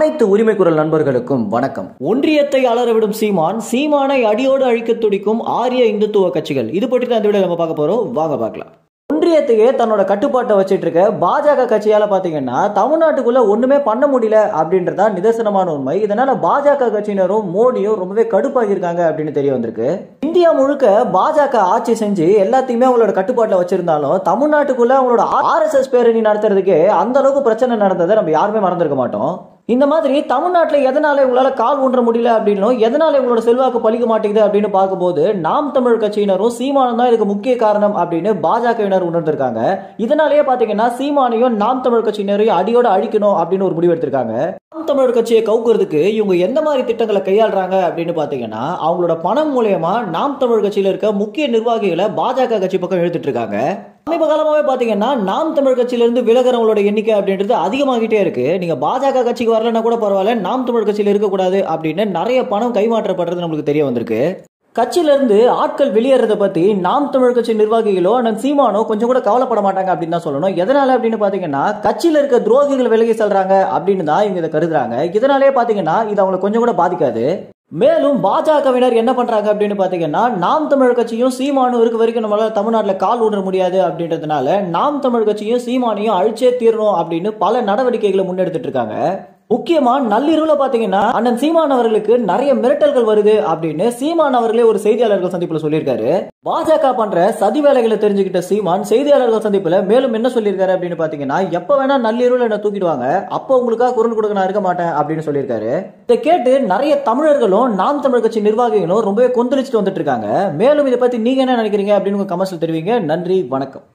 அனைத்து உரிமை குரல் நண்பர்களுக்கும் வணக்கம் ஒன்றியத்தை அலறவிடும் சீமான் சீமானை அடியோடு அழிக்க துடிக்கும் ஆரிய இந்துத்துவ கட்சிகள் இது பற்றி தான் இந்த வீடியோ நம்ம பார்க்க போறோம் வாங்க பார்க்கலாம் ஒன்றியத்தையே தன்னோட கட்டுப்பாட்டை வச்சிட்டு இருக்க பாஜக கட்சியால பாத்தீங்கன்னா தமிழ்நாட்டுக்குள்ள ஒண்ணுமே பண்ண முடியல அப்படின்றதா நிதர்சனமான உண்மை இதனால பாஜக கட்சியினரும் மோடியும் ரொம்பவே கடுப்பாகி இருக்காங்க அப்படின்னு தெரிய வந்திருக்கு இந்தியா முழுக்க பாஜக ஆட்சி செஞ்சு எல்லாத்தையுமே அவங்களோட கட்டுப்பாட்டில் வச்சிருந்தாலும் தமிழ்நாட்டுக்குள்ள அவங்களோட ஆர்எஸ்எஸ் பேரணி நடத்துறதுக்கே அந்த அளவுக்கு பிரச்சனை நடந்ததை நம்ம யாருமே மறந்துருக்க மாட்டோம் இந்த மாதிரி தமிழ்நாட்டில் எதனால இவங்களால கால் ஊன்ற முடியல அப்படின்னும் எதனால இவங்களோட செல்வாக்கு பழிக்க மாட்டேங்குது அப்படின்னு பார்க்கும்போது நாம் தமிழ் கட்சியினரும் சீமானும் தான் இதுக்கு முக்கிய காரணம் அப்படின்னு பாஜகவினர் உணர்ந்திருக்காங்க இதனாலேயே பாத்தீங்கன்னா சீமானையும் நாம் தமிழ் கட்சியினரையும் அடியோட அழிக்கணும் அப்படின்னு ஒரு முடிவு எடுத்திருக்காங்க நாம் தமிழர் கட்சியை கவுக்கிறதுக்கு இவங்க எந்த மாதிரி திட்டங்களை கையாளுறாங்க அப்படின்னு பாத்தீங்கன்னா அவங்களோட பணம் மூலயமா நாம் தமிழ் கட்சியில இருக்க முக்கிய நிர்வாகிகளை பாஜக கட்சி பக்கம் இழுத்துட்டு இருக்காங்க சமீப காலமாவே பாத்தீங்கன்னா நாம் தமிழ் கட்சியில இருந்து விலகிறவங்களோட எண்ணிக்கை அப்படின்றது அதிகமாகிட்டே இருக்கு நீங்க பாஜக கட்சிக்கு வரலன்னா கூட பரவாயில்ல நாம் தமிழ் கட்சியில இருக்கக்கூடாது அப்படின்னு நிறைய பணம் கைமாற்றப்படுறது நம்மளுக்கு தெரிய வந்திருக்கு கட்சியில இருந்து ஆட்கள் வெளியேறத பத்தி நாம் தமிழ் கட்சி நிர்வாகிகளோ அண்ணன் சீமானோ கொஞ்சம் கூட கவலைப்பட மாட்டாங்க அப்படின்னு தான் சொல்லணும் எதனால அப்படின்னு பாத்தீங்கன்னா கட்சியில இருக்க துரோகிகள் விலகி செல்றாங்க அப்படின்னு தான் இவங்க இதை கருதுறாங்க இதனாலே பாத்தீங்கன்னா இது அவங்களை கொஞ்சம் கூட பாதிக்காது மேலும் பாஜகவினர் என்ன பண்றாங்க அப்படின்னு பாத்தீங்கன்னா நாம் தமிழ் கட்சியும் சீமானும் இருக்க வரைக்கும் நம்மளால தமிழ்நாட்டில் கால் ஊன்ற முடியாது அப்படின்றதுனால நாம் தமிழ் கட்சியும் சீமானையும் அழிச்சே தீரணும் அப்படின்னு பல நடவடிக்கைகளை முன்னெடுத்துட்டு இருக்காங்க முக்கியமா நள்ளிரவுல பாத்தீங்கன்னா அண்ணன் சீமான் அவர்களுக்கு நிறைய மிரட்டல்கள் வருது அப்படின்னு சீமான் அவர்களே ஒரு செய்தியாளர்கள் சந்திப்புல சொல்லியிருக்காரு பாஜக பண்ற சதி வேலைகளை தெரிஞ்சுக்கிட்ட சீமான் செய்தியாளர்கள் சந்திப்புல மேலும் என்ன சொல்லியிருக்காரு அப்படின்னு பாத்தீங்கன்னா எப்ப வேணா நள்ளிரவுல என்ன தூக்கிடுவாங்க அப்போ உங்களுக்காக குரல் கொடுக்க நான் இருக்க மாட்டேன் அப்படின்னு சொல்லியிருக்காரு இதை கேட்டு நிறைய தமிழர்களும் நாம் தமிழ் கட்சி நிர்வாகிகளும் ரொம்பவே கொந்தளிச்சுட்டு வந்துட்டு இருக்காங்க மேலும் இதை பத்தி நீங்க என்ன நினைக்கிறீங்க அப்படின்னு உங்க கமெண்ட்ஸ்ல தெரிவிங்க நன்றி வணக்கம்